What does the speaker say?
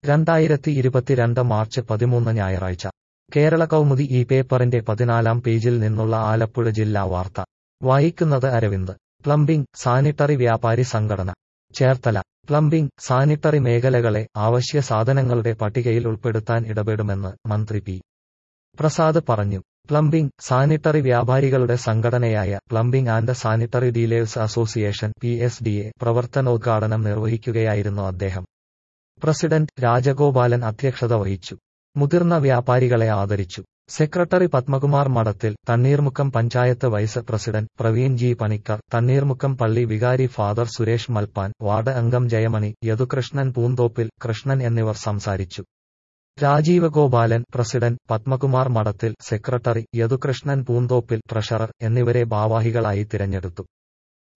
രണ്ടായിരത്തി ഇരുപത്തിരണ്ട് മാർച്ച് പതിമൂന്ന് ഞായറാഴ്ച കേരള കൗമുദി ഈ പേപ്പറിന്റെ പതിനാലാം പേജിൽ നിന്നുള്ള ആലപ്പുഴ ജില്ലാ വാർത്ത വായിക്കുന്നത് അരവിന്ദ് പ്ലംബിംഗ് സാനിറ്ററി വ്യാപാരി സംഘടന ചേർത്തല പ്ലംബിംഗ് സാനിറ്ററി മേഖലകളെ അവശ്യ സാധനങ്ങളുടെ പട്ടികയിൽ ഉൾപ്പെടുത്താൻ ഇടപെടുമെന്ന് മന്ത്രി പി പ്രസാദ് പറഞ്ഞു പ്ലംബിംഗ് സാനിറ്ററി വ്യാപാരികളുടെ സംഘടനയായ plumbing and sanitary dealers association P S D A പ്രവർത്തനോദ്ഘാടനം നിർവഹിക്കുകയായിരുന്നു അദ്ദേഹം പ്രസിഡന്റ് രാജഗോപാലൻ അധ്യക്ഷത വഹിച്ചു മുതിർന്ന വ്യാപാരികളെ ആദരിച്ചു secretary Padmakumar Madathil Thanneermukkom panchayat vice president Praveen G Panicker Thanneermukkom പള്ളി വികാരി ഫാദർ സുരേഷ് മൽപ്പാൻ വാർഡ് അംഗം ജയമണി യദുകൃഷ്ണൻ പൂന്തോപ്പിൽ കൃഷ്ണൻ എന്നിവർ സംസാരിച്ചു രാജീവ് ഗോപാലൻ പ്രസിഡന്റ് പത്മകുമാർ മഠത്തിൽ സെക്രട്ടറി യദുകൃഷ്ണൻ പൂന്തോപ്പിൽ ട്രഷറർ എന്നിവരെ ഭാവാഹികളായി തിരഞ്ഞെടുത്തു